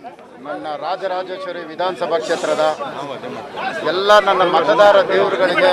ನನ್ನ ರಾಜರಾಜೇಶ್ವರಿ ವಿಧಾನಸಭಾ ಕ್ಷೇತ್ರದ ಎಲ್ಲ ನನ್ನ ಮತದಾರ ದೇವರುಗಳಿಗೆ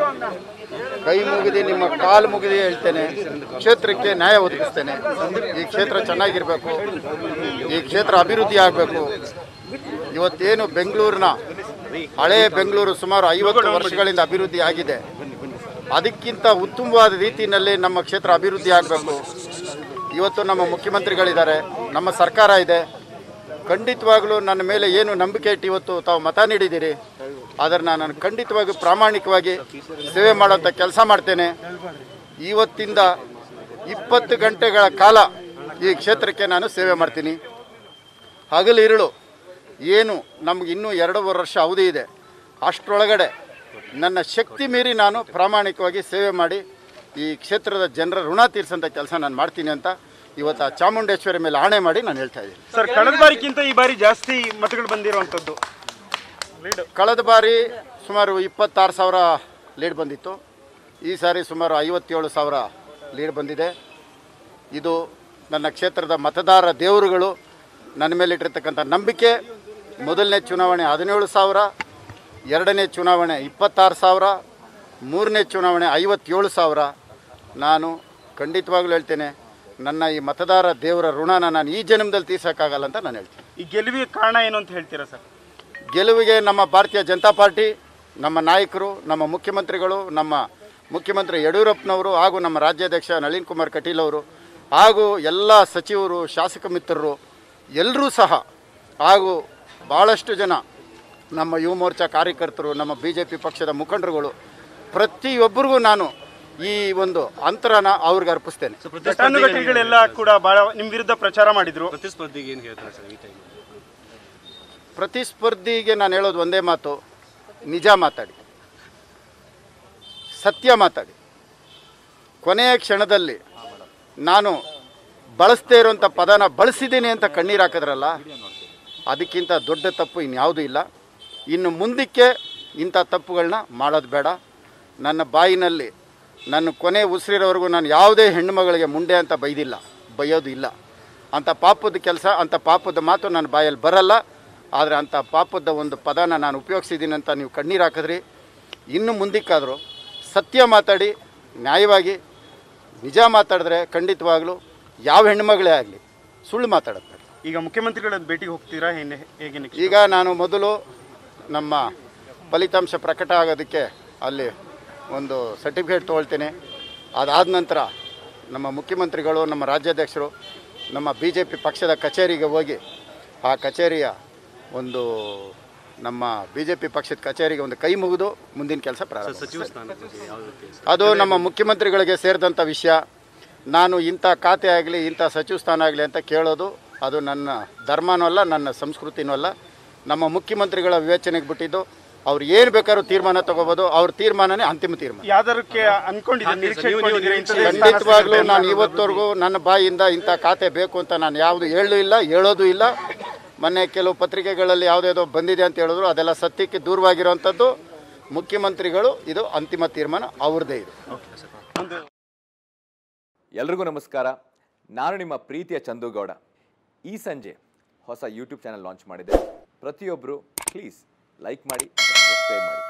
ಕೈ ಮುಗಿದು ನಿಮ್ಮ ಕಾಲು ಮುಗಿದು ಹೇಳ್ತೇನೆ ಕ್ಷೇತ್ರಕ್ಕೆ ನ್ಯಾಯ ಒದಗಿಸ್ತೇನೆ ಈ ಕ್ಷೇತ್ರ ಚೆನ್ನಾಗಿರಬೇಕು ಈ ಕ್ಷೇತ್ರ ಅಭಿವೃದ್ಧಿ ಆಗಬೇಕು ಇವತ್ತೇನು ಬೆಂಗಳೂರಿನ ಹಳೆಯ ಬೆಂಗಳೂರು ಸುಮಾರು ಐವತ್ತು ವರ್ಷಗಳಿಂದ ಅಭಿವೃದ್ಧಿ ಆಗಿದೆ ಅದಕ್ಕಿಂತ ಉತ್ತಮವಾದ ರೀತಿಯಲ್ಲಿ ನಮ್ಮ ಕ್ಷೇತ್ರ ಅಭಿವೃದ್ಧಿ ಆಗಬೇಕು ಇವತ್ತು ನಮ್ಮ ಮುಖ್ಯಮಂತ್ರಿಗಳಿದ್ದಾರೆ ನಮ್ಮ ಸರ್ಕಾರ ಇದೆ ಖಂಡಿತವಾಗಲೂ ನನ್ನ ಮೇಲೆ ಏನು ನಂಬಿಕೆ ಇಟ್ಟು ಇವತ್ತು ತಾವು ಮತ ನೀಡಿದ್ದೀರಿ ಅದನ್ನು ನಾನು ಖಂಡಿತವಾಗಿ ಪ್ರಾಮಾಣಿಕವಾಗಿ ಸೇವೆ ಮಾಡೋಂಥ ಕೆಲಸ ಮಾಡ್ತೇನೆ ಇವತ್ತಿಂದ ಇಪ್ಪತ್ತು ಗಂಟೆಗಳ ಕಾಲ ಈ ಕ್ಷೇತ್ರಕ್ಕೆ ನಾನು ಸೇವೆ ಮಾಡ್ತೀನಿ ಹಗಲು ಇರುಳು ಏನು ನಮ್ಗೆ ಇನ್ನೂ ಎರಡೂವರೆ ವರ್ಷ ಅವಧಿ ಇದೆ ಅಷ್ಟರೊಳಗಡೆ ನನ್ನ ಶಕ್ತಿ ಮೀರಿ ನಾನು ಪ್ರಾಮಾಣಿಕವಾಗಿ ಸೇವೆ ಮಾಡಿ ಈ ಕ್ಷೇತ್ರದ ಜನರ ಋಣ ತೀರಿಸೋಂಥ ಕೆಲಸ ನಾನು ಮಾಡ್ತೀನಿ ಅಂತ ಇವತ್ತು ಆ ಚಾಮುಂಡೇಶ್ವರಿ ಮೇಲೆ ಆಣೆ ಮಾಡಿ ನಾನು ಹೇಳ್ತಾ ಇದ್ದೀನಿ ಸರ್ ಕಳೆದ ಬಾರಿಗಿಂತ ಈ ಬಾರಿ ಜಾಸ್ತಿ ಮತಗಳು ಬಂದಿರುವಂಥದ್ದು ಕಳೆದ ಬಾರಿ ಸುಮಾರು ಇಪ್ಪತ್ತಾರು ಸಾವಿರ ಲೀಡ್ ಬಂದಿತ್ತು ಈ ಸಾರಿ ಸುಮಾರು ಐವತ್ತೇಳು ಸಾವಿರ ಲೀಡ್ ಬಂದಿದೆ ಇದು ನನ್ನ ಕ್ಷೇತ್ರದ ಮತದಾರ ದೇವರುಗಳು ನನ್ನ ಮೇಲೆ ಇಟ್ಟಿರ್ತಕ್ಕಂಥ ನಂಬಿಕೆ ಮೊದಲನೇ ಚುನಾವಣೆ ಹದಿನೇಳು ಸಾವಿರ ಎರಡನೇ ಚುನಾವಣೆ ಇಪ್ಪತ್ತಾರು ಸಾವಿರ ಮೂರನೇ ಚುನಾವಣೆ ಐವತ್ತೇಳು ಸಾವಿರ ನಾನು ಖಂಡಿತವಾಗ್ಲೂ ಹೇಳ್ತೇನೆ ನನ್ನ ಈ ಮತದಾರ ದೇವರ ಋಣನ ನಾನು ಈ ಜನ್ಮದಲ್ಲಿ ತೀರ್ಸೋಕ್ಕಾಗಲ್ಲ ಅಂತ ನಾನು ಹೇಳ್ತೀನಿ ಈ ಗೆಲುವಿಗೆ ಕಾರಣ ಏನು ಅಂತ ಹೇಳ್ತೀರಾ ಸರ್ ಗೆಲುವಿಗೆ ನಮ್ಮ ಭಾರತೀಯ ಜನತಾ ಪಾರ್ಟಿ ನಮ್ಮ ನಾಯಕರು ನಮ್ಮ ಮುಖ್ಯಮಂತ್ರಿಗಳು ನಮ್ಮ ಮುಖ್ಯಮಂತ್ರಿ ಯಡಿಯೂರಪ್ಪನವರು ಹಾಗೂ ನಮ್ಮ ರಾಜ್ಯಾಧ್ಯಕ್ಷ ನಳಿನ್ ಕುಮಾರ್ ಕಟೀಲ್ ಅವರು ಹಾಗೂ ಎಲ್ಲ ಸಚಿವರು ಶಾಸಕ ಮಿತ್ರರು ಎಲ್ಲರೂ ಸಹ ಹಾಗೂ ಭಾಳಷ್ಟು ಜನ ನಮ್ಮ ಯುವ ಮೋರ್ಚಾ ಕಾರ್ಯಕರ್ತರು ನಮ್ಮ ಬಿ ಜೆ ಪಿ ಪಕ್ಷದ ಮುಖಂಡರುಗಳು ಪ್ರತಿಯೊಬ್ಬರಿಗೂ ನಾನು ಈ ಒಂದು ಅಂತರನ ಅವ್ರಿಗೆ ಅರ್ಪಿಸ್ತೇನೆ ಘಟಾನುಘಟಿಗಳೆಲ್ಲ ಕೂಡ ಬಹಳ ನಿಮ್ ವಿರುದ್ಧ ಪ್ರಚಾರ ಮಾಡಿದ್ರು ಪ್ರತಿಸ್ಪರ್ಧಿಗೆ ಏನು ಹೇಳ್ತಾರೆ ಸರ್ ಈ ಟೈಮ್ ಪ್ರತಿಸ್ಪರ್ಧಿಗೆ ನಾನು ಹೇಳೋದು ಒಂದೇ ಮಾತು ನಿಜ ಮಾತಾಡಿ ಸತ್ಯ ಮಾತಾಡಿ ಕೊನೆಯ ಕ್ಷಣದಲ್ಲಿ ನಾನು ಬಳಸದೇ ಇರುವಂಥ ಪದನ ಬಳಸಿದ್ದೀನಿ ಅಂತ ಕಣ್ಣೀರು ಹಾಕಿದ್ರಲ್ಲ ಅದಕ್ಕಿಂತ ದೊಡ್ಡ ತಪ್ಪು ಇನ್ಯಾವುದೂ ಇಲ್ಲ ಇನ್ನು ಮುಂದಕ್ಕೆ ಇಂಥ ತಪ್ಪುಗಳನ್ನ ಮಾಡೋದು ಬೇಡ ನನ್ನ ಬಾಯಿನಲ್ಲಿ ನನ್ನ ಕೊನೆ ಉಸಿರಿರೋವರೆಗೂ ನಾನು ಯಾವುದೇ ಹೆಣ್ಣು ಮಗಳಿಗೆ ಮುಂಡೆ ಅಂತ ಬೈದಿಲ್ಲ ಬೈಯೋದು ಇಲ್ಲ ಅಂಥ ಪಾಪದ ಕೆಲಸ ಅಂಥ ಪಾಪದ ಮಾತು ನನ್ನ ಬಾಯಲ್ಲಿ ಬರಲ್ಲ ಆದರೆ ಅಂಥ ಪಾಪದ ಒಂದು ಪದನ ನಾನು ಉಪಯೋಗಿಸಿದ್ದೀನಿ ಅಂತ ನೀವು ಕಣ್ಣೀರು ಹಾಕಿದ್ರಿ ಇನ್ನು ಮುಂದಕ್ಕಾದರೂ ಸತ್ಯ ಮಾತಾಡಿ ನ್ಯಾಯವಾಗಿ ನಿಜ ಮಾತಾಡಿದ್ರೆ ಖಂಡಿತವಾಗ್ಲೂ ಯಾವ ಹೆಣ್ಣುಮಗಳೇ ಆಗಲಿ ಸುಳ್ಳು ಮಾತಾಡೋದು ಬೇಡ. ಈಗ ಮುಖ್ಯಮಂತ್ರಿಗಳ ಭೇಟಿಗೆ ಹೋಗ್ತೀರಾ ಏನ್ ಹೇಗೆ next? ಈಗ ನಾನು ಮೊದಲು ನಮ್ಮ ಫಲಿತಾಂಶ ಪ್ರಕಟ ಆಗೋದಕ್ಕೆ ಅಲ್ಲಿ ಒಂದು ಸರ್ಟಿಫಿಕೇಟ್ ತೊಗೊಳ್ತೇನೆ ಅದಾದ ನಂತರ ನಮ್ಮ ಮುಖ್ಯಮಂತ್ರಿಗಳು ನಮ್ಮ ರಾಜ್ಯಾಧ್ಯಕ್ಷರು ನಮ್ಮ ಬಿ ಜೆ ಪಿ ಪಕ್ಷದ ಕಚೇರಿಗೆ ಹೋಗಿ ಆ ಕಚೇರಿಯ ಒಂದು ನಮ್ಮ ಬಿ ಜೆ ಪಿ ಪಕ್ಷದ ಕಚೇರಿಗೆ ಒಂದು ಕೈ ಮುಗಿದು ಮುಂದಿನ ಕೆಲಸ ಪ್ರಾರಂಭ ಸಚಿವ ಸ್ಥಾನ ಬಗ್ಗೆ ಯಾವ ರೀತಿ ಅದು ನಮ್ಮ ಮುಖ್ಯಮಂತ್ರಿಗಳಿಗೆ ಸೇರಿದಂಥ ವಿಷಯ ನಾನು ಇಂಥ ಖಾತೆ ಆಗಲಿ ಇಂಥ ಸಚಿವ ಸ್ಥಾನ ಆಗಲಿ ಅಂತ ಕೇಳೋದು ಅದು ನನ್ನ ಧರ್ಮನೂ ಅಲ್ಲ ನನ್ನ ಸಂಸ್ಕೃತಿನೂ ಅಲ್ಲ ನಮ್ಮ ಮುಖ್ಯಮಂತ್ರಿಗಳ ವಿವೇಚನೆಗೆ ಬಿಟ್ಟಿದ್ದು ಅವ್ರು ಏನು ಬೇಕಾದ್ರೂ ತೀರ್ಮಾನ ತಗೋಬೋದು ಅವ್ರ ತೀರ್ಮಾನನೇ ಅಂತಿಮ ತೀರ್ಮಾನ ಯಾವ್ದಕ್ಕೆ ಅನ್ಕೊಂಡಿದ್ದೀರಾ ನಿರೀಕ್ಷೆ ಇಟ್ಕೊಂಡಿದ್ದೀರಾ ಇಂಥದ್ದೇ ಸ್ಥಾನ ಖಂಡಿತವಾಗ್ಲೂ ಸಿಗುತ್ತೆ ನಾನು ಅಂತ ಇವತ್ತವರೆಗೂ ನನ್ನ ಬಾಯಿಯಿಂದ ಇಂಥ ಖಾತೆ ಬೇಕು ಅಂತ ನಾನು ಯಾವುದು ಹೇಳೂ ಇಲ್ಲ ಹೇಳೋದು ಇಲ್ಲ ಮೊನ್ನೆ ಕೆಲವು ಪತ್ರಿಕೆಗಳಲ್ಲಿ ಯಾವುದೇದೋ ಬಂದಿದೆ ಅಂತ ಹೇಳಿದ್ರು ಅದೆಲ್ಲ ಸತ್ಯಕ್ಕೆ ದೂರವಾಗಿರುವಂಥದ್ದು ಮುಖ್ಯಮಂತ್ರಿಗಳು ಇದು ಅಂತಿಮ ತೀರ್ಮಾನ ಅವ್ರದ್ದೇ ಇದು ಒಂದು ಎಲ್ರಿಗೂ ನಮಸ್ಕಾರ ನಾನು ನಿಮ್ಮ ಪ್ರೀತಿಯ ಚಂದುಗೌಡ ಈ ಸಂಜೆ ಹೊಸ ಯೂಟ್ಯೂಬ್ ಚಾನಲ್ ಲಾಂಚ್ ಮಾಡಿದೆ ಪ್ರತಿಯೊಬ್ಬರು ಪ್ಲೀಸ್ ಲೈಕ್ ಮಾಡಿ ಸಬ್ಸ್ಕ್ರೈಬ್ ಮಾಡಿ